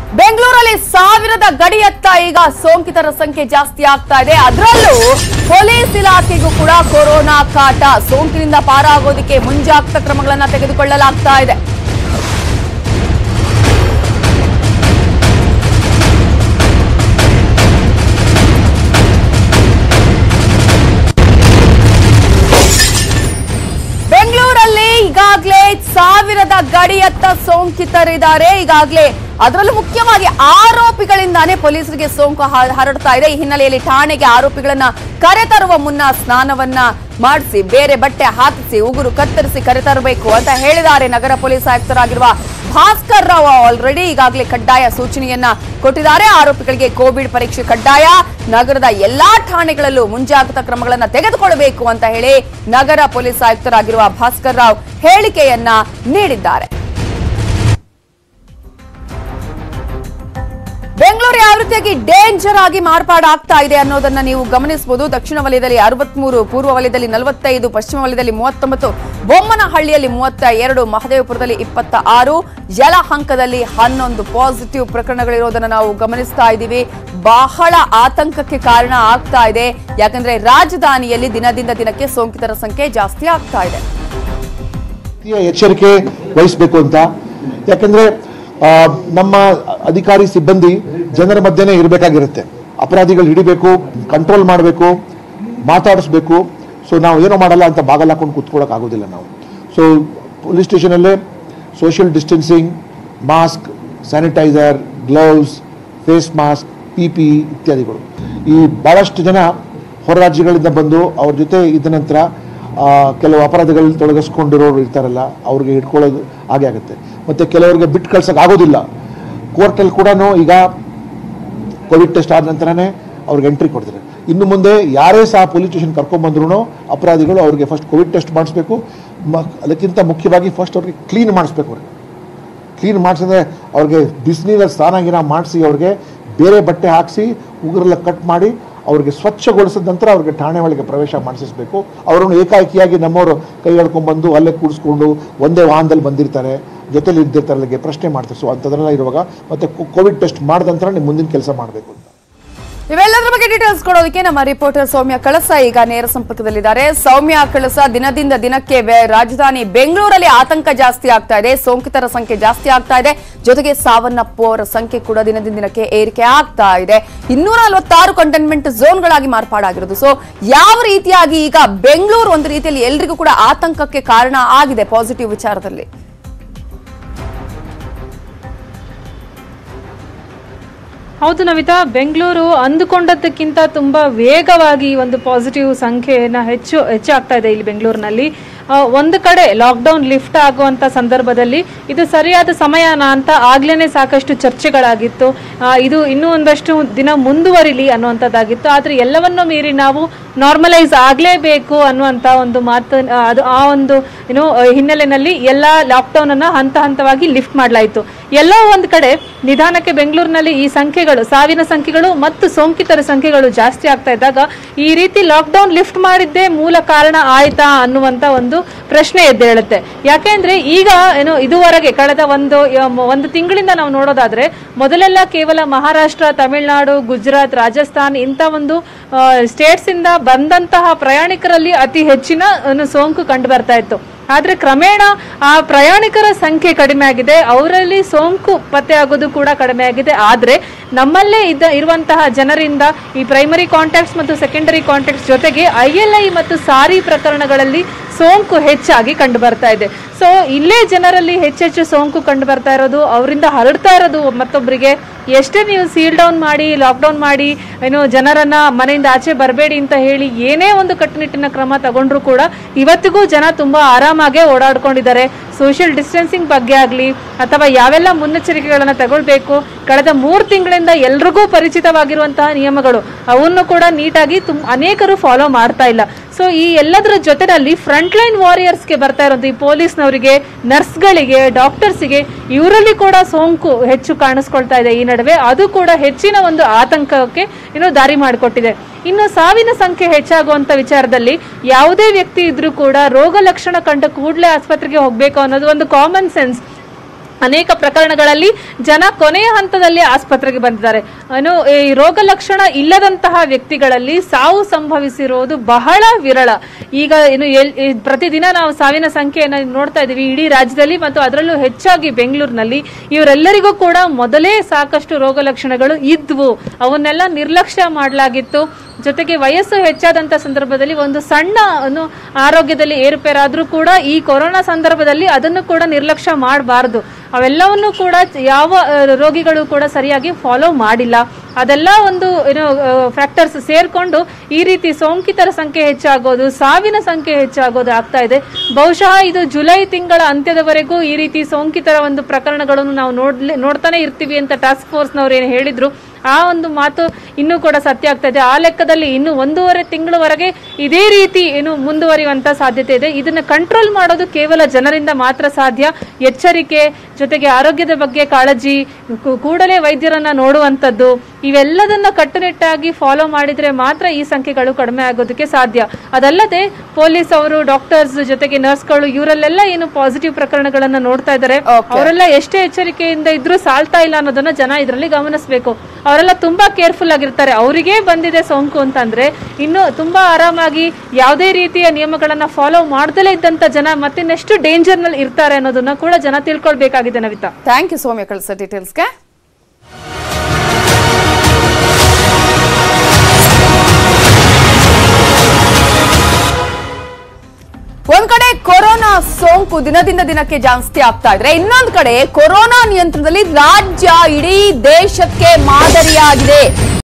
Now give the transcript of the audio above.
ಬೆಂಗಳೂರಲ್ಲಿ ಸಾವಿರದ ಗಡಿಯತ್ತ ಈಗ ಸೋಂಕಿತರ ಸಂಖ್ಯೆ ಜಾಸ್ತಿ ಆಗ್ತಾ ಇದೆ ಅದರಲ್ಲೂ ಪೊಲೀಸ್ ಇಲಾಖೆಗೂ ಕೂಡ ಕೊರೋನಾ ಕಾಟ ಸೋಂಕಿನಿಂದ ಪಾರಾಗೋದಕ್ಕೆ ಮುಂಜಾಗ್ರತಾ ಕ್ರಮಗಳನ್ನ ತೆಗೆದುಕೊಳ್ಳಲಾಗ್ತಾ ಇದೆ ಬೆಂಗಳೂರಲ್ಲಿ ಈಗಾಗಲೇ ಸಾವಿರದ ಗಡಿಯತ್ತ ಸೋಂಕಿತರಿದ್ದಾರೆ ಈಗಾಗಲೇ ಅದರಲ್ಲೂ ಮುಖ್ಯವಾಗಿ ಆರೋಪಿಗಳಿಂದಾನೇ ಪೊಲೀಸರಿಗೆ ಸೋಂಕು ಹ- ಹರಡ್ತಾ ಇದೆ ಈ ಹಿನ್ನೆಲೆಯಲ್ಲಿ ಠಾಣೆಗೆ ಆರೋಪಿಗಳನ್ನ ಕರೆತರುವ ಮುನ್ನ ಸ್ನಾನವನ್ನ ಮಾಡಿಸಿ ಬೇರೆ ಬಟ್ಟೆ ಹಾಕಿಸಿ ಉಗುರು ಕತ್ತರಿಸಿ ಕರೆತರಬೇಕು ಅಂತ ಹೇಳಿದ್ದಾರೆ ನಗರ ಪೊಲೀಸ್ ಆಯುಕ್ತರಾಗಿರುವ ಭಾಸ್ಕರ್ ರಾವ್ ಆಲ್ರೆಡಿ ಈಗಾಗಲೇ ಕಡ್ಡಾಯ ಸೂಚನೆಯನ್ನ ಕೊಟ್ಟಿದ್ದಾರೆ ಆರೋಪಿಗಳಿಗೆ ಕೋವಿಡ್ ಪರೀಕ್ಷೆ ಕಡ್ಡಾಯ ನಗರದ ಎಲ್ಲಾ ಠಾಣೆಗಳಲ್ಲೂ ಮುಂಜಾಗ್ರತಾ ಕ್ರಮಗಳನ್ನ ತೆಗೆದುಕೊಳ್ಳಬೇಕು ಅಂತ ಹೇಳಿ ನಗರ ಪೊಲೀಸ್ ಆಯುಕ್ತರಾಗಿರುವ ಭಾಸ್ಕರ್ ರಾವ್ ಹೇಳಿಕೆಯನ್ನ ನೀಡಿದ್ದಾರೆ ಬೆಂಗಳೂರು ಯಾವ ರೀತಿಯಾಗಿ ಡೇಂಜರ್ ಆಗಿ ಮಾರ್ಪಾಡಾಗ್ತಾ ಇದೆ ಅನ್ನೋದನ್ನ ನೀವು ಗಮನಿಸಬಹುದು ದಕ್ಷಿಣ ವಲಯದಲ್ಲಿ ಅರವತ್ಮೂರು ಪೂರ್ವ ವಲಯದಲ್ಲಿ ನಲವತ್ತೈದು ಪಶ್ಚಿಮ ವಲಯದಲ್ಲಿ ಮೂವತ್ತೊಂಬತ್ತು ಬೊಮ್ಮನಹಳ್ಳಿಯಲ್ಲಿ ಮೂವತ್ತ ಎರಡು ಮಹದೇವಪುರದಲ್ಲಿ ಇಪ್ಪತ್ತ ಆರು ಯಲಹಂಕದಲ್ಲಿ ಹನ್ನೊಂದು ಪಾಸಿಟಿವ್ ಪ್ರಕರಣಗಳಿರೋದನ್ನ ನಾವು ಗಮನಿಸ್ತಾ ಇದ್ದೀವಿ ಬಹಳ ಆತಂಕಕ್ಕೆ ಕಾರಣ ಆಗ್ತಾ ಇದೆ ಯಾಕಂದ್ರೆ ರಾಜಧಾನಿಯಲ್ಲಿ ದಿನದಿಂದ ದಿನಕ್ಕೆ ಸೋಂಕಿತರ ಸಂಖ್ಯೆ ಜಾಸ್ತಿ ಆಗ್ತಾ ಇದೆ ರೀತಿಯ ಎಚ್ಚರಿಕೆ ವಹಿಸಬೇಕು ಅಂತ ಯಾಕಂದ್ರೆ ಆ, ನಮ್ಮ ಅಧಿಕಾರಿ ಸಿಬ್ಬಂದಿ ಜನರ ಮಧ್ಯೆನೇ ಇರಬೇಕಾಗಿರುತ್ತೆ ಅಪರಾಧಿಗಳು ಹಿಡಿಬೇಕು ಕಂಟ್ರೋಲ್ ಮಾಡಬೇಕು ಮಾತಾಡಿಸ್ಬೇಕು ಸೊ ನಾವು ಏನೋ ಮಾಡಲ್ಲ ಅಂತ ಬಾಗಲ್ ಹಾಕೊಂಡು ಕೂತ್ಕೊಳ್ಳೋಕೆ ಆಗೋದಿಲ್ಲ ನಾವು ಸೊ ಪೊಲೀಸ್ ಸ್ಟೇಷನಲ್ಲೇ social distancing mask sanitiser gloves face mask P P ಇತ್ಯಾದಿಗಳು ಈ ಭಾಳಷ್ಟು ಜನ ಹೊರ ರಾಜ್ಯಗಳಿಂದ ಬಂದು ಅವ್ರ ಜೊತೆ ಇದ್ದ ನಂತರ ಆ, ಕೆಲವು ಅಪರಾಧಗಳಲ್ಲಿ ತೊಡಗಿಸ್ಕೊಂಡಿರೋರು ಇರ್ತಾರಲ್ಲ ಅವ್ರಿಗೆ ಹಿಡ್ಕೊಳ್ಳೋದು ಹಾಗೆ ಆಗುತ್ತೆ ಮತ್ತು ಕೆಲವರಿಗೆ ಬಿಟ್ಟು ಕಳ್ಸೋಕೆ ಆಗೋದಿಲ್ಲ ಕೋರ್ಟಲ್ಲಿ ಕೂಡ ಈಗ ಕೋವಿಡ್ ಟೆಸ್ಟ್ ಆದ ನಂತರನೇ ಅವ್ರಿಗೆ ಎಂಟ್ರಿ ಕೊಡ್ತಾರೆ ಇನ್ನು ಮುಂದೆ ಯಾರೇ ಸಹ ಪೊಲೀಸ್ ಸ್ಟೇಷನ್ ಕರ್ಕೊಂಡ್ಬಂದ್ರು ಅಪರಾಧಿಗಳು ಅವ್ರಿಗೆ ಫಸ್ಟ್ ಕೋವಿಡ್ ಟೆಸ್ಟ್ ಮಾಡಿಸ್ಬೇಕು ಮ ಅದಕ್ಕಿಂತ ಮುಖ್ಯವಾಗಿ ಫಸ್ಟ್ ಅವ್ರಿಗೆ ಕ್ಲೀನ್ ಮಾಡಿಸ್ಬೇಕು ಅವ್ರಿಗೆ ಕ್ಲೀನ್ ಮಾಡಿಸಿದ್ರೆ ಅವ್ರಿಗೆ ಬಿಸಿನೀರಲ್ಲಿ ಸ್ನಾನ ಗಿನ ಮಾಡಿಸಿ ಅವ್ರಿಗೆ ಬೇರೆ ಬಟ್ಟೆ ಹಾಕಿಸಿ ಉಗುರೆಲ್ಲ ಕಟ್ ಮಾಡಿ ಅವ್ರಿಗೆ ಸ್ವಚ್ಛಗೊಳಿಸಿದ ನಂತರ ಅವ್ರಿಗೆ ಠಾಣೆ ಒಳಗೆ ಪ್ರವೇಶ ಮಾಡಿಸಿಸ್ಬೇಕು ಅವರನ್ನು ಏಕಾಏಕಿಯಾಗಿ ನಮ್ಮವರು ಕೈ ಎಳ್ಕೊಂಡ್ಬಂದು ಅಲ್ಲೇ ಕೂಡಿಸ್ಕೊಂಡು ಒಂದೇ ವಾಹನದಲ್ಲಿ ಬಂದಿರ್ತಾರೆ ಜೊತೆಲಿ ಇದ್ದಿರ್ತಾರೆ ಅಲ್ಲಿಗೆ ಪ್ರಶ್ನೆ ಮಾಡ್ತಾರೆ ಸೊ ಅಂಥದ್ರೆಲ್ಲ ಇರುವಾಗ ಮತ್ತೆ ಕೋವಿಡ್ ಟೆಸ್ಟ್ ಮಾಡಿದ ನಂತರ ನೀವು ಮುಂದಿನ ಕೆಲಸ ಮಾಡಬೇಕು ಅಂತ ಇವೆಲ್ಲದರ ಬಗ್ಗೆ ಡೀಟೇಲ್ಸ್ ಕೊಡೋದಕ್ಕೆ ನಮ್ಮ ರಿಪೋರ್ಟರ್ ಸೌಮ್ಯ ಕಳಸ ಈಗ ನೇರ ಸಂಪರ್ಕದಲ್ಲಿದ್ದಾರೆ ಸೌಮ್ಯ ಕಳಸ ದಿನದಿಂದ ದಿನಕ್ಕೆ ಬೆ- ರಾಜಧಾನಿ ಬೆಂಗಳೂರಲ್ಲಿ ಆತಂಕ ಜಾಸ್ತಿ ಆಗ್ತಾ ಇದೆ ಸೋಂಕಿತರ ಸಂಖ್ಯೆ ಜಾಸ್ತಿ ಆಗ್ತಾ ಇದೆ ಜೊತೆಗೆ ಸಾವನ್ನಪ್ಪುವವರ ಸಂಖ್ಯೆ ಕೂಡ ದಿನದಿಂದ ದಿನಕ್ಕೆ ಏರಿಕೆ ಆಗ್ತಾ ಇದೆ ಇನ್ನೂರ ನಲವತ್ತಾರು ಕಂಟೈನ್ಮೆಂಟ್ ಝೋನ್ಗಳಾಗಿ ಮಾರ್ಪಾಡಾಗಿರೋದು ಸೊ ಯಾವ ರೀತಿಯಾಗಿ ಈಗ ಬೆಂಗಳೂರು ಒಂದು ರೀತಿಯಲ್ಲಿ ಎಲ್ರಿಗೂ ಕೂಡ ಆತಂಕಕ್ಕೆ ಕಾರಣ ಆಗಿದೆ ಪಾಸಿಟಿವ್ ವಿಚಾರದಲ್ಲಿ ಹೌದು ನವಿತಾ ಬೆಂಗಳೂರು ಅಂದುಕೊಂಡದ್ದಕ್ಕಿಂತ ತುಂಬ ವೇಗವಾಗಿ ಈ ಒಂದು ಪಾಸಿಟಿವ್ ಸಂಖ್ಯೆಯನ್ನು ಹೆಚ್ಚು ಹೆಚ್ಚಾಗ್ತಾ ಇದೆ ಇಲ್ಲಿ ಬೆಂಗಳೂರಿನಲ್ಲಿ ಆ, ಒಂದು ಕಡೆ ಲಾಕ್ಡೌನ್ ಲಿಫ್ಟ್ ಆಗುವಂಥ ಸಂದರ್ಭದಲ್ಲಿ ಇದು ಸರಿಯಾದ ಸಮಯನ ಅಂತ ಆಗ್ಲೇ ಸಾಕಷ್ಟು ಚರ್ಚೆಗಳಾಗಿತ್ತು ಆ, ಇದು ಇನ್ನೂ ಒಂದಷ್ಟು ದಿನ ಮುಂದುವರಿಲಿ ಅನ್ನುವಂಥದ್ದಾಗಿತ್ತು ಆದರೆ ಎಲ್ಲವನ್ನೂ ಮೀರಿ ನಾವು ನಾರ್ಮಲೈಸ್ ಆಗಲೇಬೇಕು ಅನ್ನುವಂಥ ಒಂದು ಮಾತು ಆ, ಅದು ಆ ಒಂದು ಏನು ಆ, ಹಿನ್ನೆಲೆಯಲ್ಲಿ ಎಲ್ಲ ಲಾಕ್ಡೌನನ್ನು ಹಂತ ಹಂತವಾಗಿ ಲಿಫ್ಟ್ ಮಾಡಲಾಯಿತು ಎಲ್ಲೋ ಒಂದು ಕಡೆ ನಿಧಾನಕ್ಕೆ ಬೆಂಗಳೂರಿನಲ್ಲಿ ಈ ಸಂಖ್ಯೆಗಳು ಸಾವಿನ ಸಂಖ್ಯೆಗಳು ಮತ್ತು ಸೋಂಕಿತರ ಸಂಖ್ಯೆಗಳು ಜಾಸ್ತಿ ಆಗ್ತಾ ಇದ್ದಾಗ ಈ ರೀತಿ ಲಾಕ್ಡೌನ್ ಲಿಫ್ಟ್ ಮಾಡಿದ್ದೇ ಮೂಲ ಕಾರಣ ಆಯ್ತಾ ಅನ್ನುವಂಥ ಒಂದು ಪ್ರಶ್ನೆ ಎದ್ದೇಳುತ್ತೆ ಯಾಕೆಂದ್ರೆ ಈಗ ಏನು ಇದುವರೆಗೆ ಕಳೆದ ಒಂದು ಯ- ಮ- ಒಂದು ತಿಂಗಳಿಂದ ನಾವು ನೋಡೋದಾದ್ರೆ ಮೊದಲೆಲ್ಲ ಕೇವಲ ಮಹಾರಾಷ್ಟ್ರ ತಮಿಳುನಾಡು ಗುಜರಾತ್ ರಾಜಸ್ಥಾನ್ ಇಂಥ ಒಂದು ಸ್ಟೇಟ್ಸ್ ಇಂದ ಬಂದಂತಹ ಪ್ರಯಾಣಿಕರಲ್ಲಿ ಅತಿ ಹೆಚ್ಚಿನ ಏನು, ಸೋಂಕು ಕಂಡು ಬರ್ತಾ ಇತ್ತು ಆದ್ರೆ ಕ್ರಮೇಣ ಆ ಪ್ರಯಾಣಿಕರ ಸಂಖ್ಯೆ ಕಡಿಮೆ ಆಗಿದೆ ಅವರಲ್ಲಿ ಸೋಂಕು ಪತ್ತೆ ಆಗೋದು ಕೂಡ ಕಡಿಮೆ ಆಗಿದೆ ಆದ್ರೆ ನಮ್ಮಲ್ಲೇ ಇದ್ದ ಇರುವಂತಹ ಜನರಿಂದ ಈ ಪ್ರೈಮರಿ ಕಾಂಟ್ಯಾಕ್ಟ್ಸ್ ಮತ್ತು ಸೆಕೆಂಡರಿ ಕಾಂಟ್ಯಾಕ್ಟ್ಸ್ ಜೊತೆಗೆ ಐ ಎಲ್ ಐ ಮತ್ತು ಸಾರಿ ಪ್ರಕರಣಗಳಲ್ಲಿ ಸೋಂಕು ಹೆಚ್ಚಾಗಿ ಕಂಡು ಬರ್ತಾ ಇದೆ ಸೊ ಇಲ್ಲೇ ಜನರಲ್ಲಿ ಹೆಚ್ಚೆಚ್ಚು ಸೋಂಕು ಕಂಡು ಬರ್ತಾ ಇರೋದು ಅವರಿಂದ ಹರಡ್ತಾ ಇರೋದು ಮತ್ತೊಬ್ಬರಿಗೆ ಎಷ್ಟೇ ನೀವು ಸೀಲ್ ಡೌನ್ ಮಾಡಿ ಲಾಕ್ಡೌನ್ ಮಾಡಿ ಏನು ಜನರನ್ನ ಮನೆಯಿಂದ ಆಚೆ ಬರಬೇಡಿ ಅಂತ ಹೇಳಿ ಏನೇ ಒಂದು ಕಟ್ಟುನಿಟ್ಟಿನ ಕ್ರಮ ತಗೊಂಡ್ರು ಕೂಡ ಇವತ್ತಿಗೂ ಜನ ತುಂಬಾ ಆರಾಮಾಗೆ ಓಡಾಡ್ಕೊಂಡಿದ್ದಾರೆ ಸೋಷಿಯಲ್ ಡಿಸ್ಟೆನ್ಸಿಂಗ್ ಬಗ್ಗೆ ಆಗಲಿ ಅಥವಾ ಯಾವೆಲ್ಲ ಮುನ್ನೆಚ್ಚರಿಕೆಗಳನ್ನು ತಗೊಳ್ಬೇಕು ಕಳೆದ ಮೂರು ತಿಂಗಳಿಂದ ಎಲ್ರಿಗೂ ಪರಿಚಿತವಾಗಿರುವಂತಹ ನಿಯಮಗಳು ಅವನ್ನು ಕೂಡ ನೀಟಾಗಿ ತುಂ ಅನೇಕರು ಫಾಲೋ ಮಾಡ್ತಾ ಇಲ್ಲ ಸೊ ಈ ಎಲ್ಲದರ ಜೊತೆನಲ್ಲಿ ಫ್ರಂಟ್ ಲೈನ್ ವಾರಿಯರ್ಸ್ಗೆ ಬರ್ತಾ ಇರೋದು ಈ ಪೊಲೀಸ್ನವರಿಗೆ ನರ್ಸ್ಗಳಿಗೆ ಡಾಕ್ಟರ್ಸ್ಗೆ ಇವರಲ್ಲಿ ಕೂಡ ಸೋಂಕು ಹೆಚ್ಚು ಕಾಣಿಸ್ಕೊಳ್ತಾ ಇದೆ ಈ ನಡುವೆ ಅದು ಕೂಡ ಹೆಚ್ಚಿನ ಒಂದು ಆತಂಕಕ್ಕೆ ಏನು ದಾರಿ ಮಾಡಿಕೊಟ್ಟಿದೆ ಇನ್ನು ಸಾವಿನ ಸಂಖ್ಯೆ ಹೆಚ್ಚಾಗುವಂತ ವಿಚಾರದಲ್ಲಿ ಯಾವುದೇ ವ್ಯಕ್ತಿ ಇದ್ರೂ ಕೂಡ ರೋಗ ಲಕ್ಷಣ ಕಂಡ ಕೂಡಲೇ ಆಸ್ಪತ್ರೆಗೆ ಹೋಗ್ಬೇಕು ಅನ್ನೋದು ಒಂದು ಕಾಮನ್ ಸೆನ್ಸ್ ಅನೇಕ ಪ್ರಕರಣಗಳಲ್ಲಿ ಜನ ಕೊನೆಯ ಹಂತದಲ್ಲಿ ಆಸ್ಪತ್ರೆಗೆ ಬಂದಿದ್ದಾರೆ ಏನು ಈ ರೋಗ ಲಕ್ಷಣ ಇಲ್ಲದಂತಹ ವ್ಯಕ್ತಿಗಳಲ್ಲಿ ಸಾವು ಸಂಭವಿಸಿರುವುದು ಬಹಳ ವಿರಳ ಈಗ ಏನು ಎಲ್- ಈ ಪ್ರತಿದಿನ ನಾವು ಸಾವಿನ ಸಂಖ್ಯೆಯನ್ನು ನೋಡ್ತಾ ಇದ್ದೀವಿ ಇಡೀ ರಾಜ್ಯದಲ್ಲಿ ಮತ್ತು ಅದರಲ್ಲೂ ಹೆಚ್ಚಾಗಿ ಬೆಂಗಳೂರಿನಲ್ಲಿ ಇವರೆಲ್ಲರಿಗೂ ಕೂಡ ಮೊದಲೇ ಸಾಕಷ್ಟು ರೋಗ ಲಕ್ಷಣಗಳು ಇದ್ವು ಅವನ್ನೆಲ್ಲ ನಿರ್ಲಕ್ಷ್ಯ ಮಾಡಲಾಗಿತ್ತು ಜೊತೆಗೆ ವಯಸ್ಸು ಹೆಚ್ಚಾದಂತ ಸಂದರ್ಭದಲ್ಲಿ ಒಂದು ಸಣ್ಣ ಏನು ಆರೋಗ್ಯದಲ್ಲಿ ಏರುಪೇರಾದ್ರೂ ಕೂಡ ಈ ಕೊರೋನಾ ಸಂದರ್ಭದಲ್ಲಿ ಅದನ್ನು ಕೂಡ ನಿರ್ಲಕ್ಷ್ಯ ಮಾಡಬಾರದು ಅವೆಲ್ಲವನ್ನು ಕೂಡ ಯಾವ ಆ, ರೋಗಿಗಳು ಕೂಡ ಸರಿಯಾಗಿ ಫಾಲೋ ಮಾಡಿಲ್ಲ ಅದೆಲ್ಲ ಒಂದು ಏನು ಫ್ಯಾಕ್ಟರ್ಸ್ ಸೇರ್ಕೊಂಡು ಈ ರೀತಿ ಸೋಂಕಿತರ ಸಂಖ್ಯೆ ಹೆಚ್ಚಾಗೋದು ಸಾವಿನ ಸಂಖ್ಯೆ ಹೆಚ್ಚಾಗೋದು ಆಗ್ತಾ ಇದೆ ಬಹುಶಃ ಇದು ಜುಲೈ ತಿಂಗಳ ಅಂತ್ಯದವರೆಗೂ ಈ ರೀತಿ ಸೋಂಕಿತರ ಒಂದು ಪ್ರಕರಣಗಳನ್ನು ನಾವು ನೋಡ್ಲಿ ನೋಡ್ತಾನೆ ಇರ್ತೀವಿ ಅಂತ ಟಾಸ್ಕ್ ಫೋರ್ಸ್ನವ್ರು ಏನು ಹೇಳಿದ್ರು ಆ ಒಂದು ಮಾತು ಇನ್ನೂ ಕೂಡ ಸತ್ಯ ಆಗ್ತಾ ಇದೆ ಆ ಲೆಕ್ಕದಲ್ಲಿ ಇನ್ನು ಒಂದೂವರೆ ತಿಂಗಳವರೆಗೆ ಇದೇ ರೀತಿ ಏನು ಮುಂದುವರಿಯುವಂತ ಸಾಧ್ಯತೆ ಇದೆ ಇದನ್ನ ಕಂಟ್ರೋಲ್ ಮಾಡೋದು ಕೇವಲ ಜನರಿಂದ ಮಾತ್ರ ಸಾಧ್ಯ ಎಚ್ಚರಿಕೆ ಜೊತೆಗೆ ಆರೋಗ್ಯದ ಬಗ್ಗೆ ಕಾಳಜಿ ಕೂ- ಕೂಡಲೇ ವೈದ್ಯರನ್ನ ನೋಡುವಂಥದ್ದು ಇವೆಲ್ಲದನ್ನ ಕಟ್ಟುನಿಟ್ಟಾಗಿ ಫಾಲೋ ಮಾಡಿದ್ರೆ ಮಾತ್ರ ಈ ಸಂಖ್ಯೆಗಳು ಕಡಿಮೆ ಆಗೋದಕ್ಕೆ ಸಾಧ್ಯ ಅದಲ್ಲದೆ ಪೊಲೀಸ್ ಅವರು ಡಾಕ್ಟರ್ಸ್ ಜೊತೆಗೆ ನರ್ಸ್ಗಳು ಇವರಲ್ಲೆಲ್ಲ ಏನು ಪಾಸಿಟಿವ್ ಪ್ರಕರಣಗಳನ್ನ ನೋಡ್ತಾ ಇದ್ದಾರೆ Okay. ಅವರೆಲ್ಲ ಎಷ್ಟೇ ಎಚ್ಚರಿಕೆಯಿಂದ ಇದ್ರೂ ಸಾಲ್ತಾ ಇಲ್ಲ ಅನ್ನೋದನ್ನ ಜನ ಇದರಲ್ಲಿ ಗಮನಿಸಬೇಕು ಅವರೆಲ್ಲ ತುಂಬಾ ಕೇರ್ಫುಲ್ ಆಗಿರ್ತಾರೆ ಅವರಿಗೆ ಬಂದಿದೆ ಸೋಂಕು ಅಂತಂದ್ರೆ ಇನ್ನು ತುಂಬಾ ಆರಾಮಾಗಿ ಯಾವುದೇ ರೀತಿಯ ನಿಯಮಗಳನ್ನ ಫಾಲೋ ಮಾಡ್ದಲೇ ಇದ್ದಂತ ಜನ ಮತ್ತಿನ್ನೆಷ್ಟು ಡೇಂಜರ್ ನಲ್ಲಿ ಇರ್ತಾರೆ ಅನ್ನೋದನ್ನ ಕೂಡ ಜನ ತಿಳ್ಕೊಳ್ಬೇಕಾಗಿದೆ ನವಿತಾ ಥ್ಯಾಂಕ್ ಯು ಸೌಮ್ಯ ಕಳಿಸೋ ಡೀಟೇಲ್ಸ್ಗೆ ಒಂದ್ ಕಡೆ ಕೊರೋನಾ ಸೋಂಕು ದಿನದಿಂದ ದಿನಕ್ಕೆ ಜಾಸ್ತಿ ಆಗ್ತಾ ಇದ್ರೆ ಇನ್ನೊಂದ್ ಕಡೆ ಕೊರೋನಾ ನಿಯಂತ್ರಣದಲ್ಲಿ ರಾಜ್ಯ ಇಡೀ ದೇಶಕ್ಕೆ ಮಾದರಿಯಾಗಿದೆ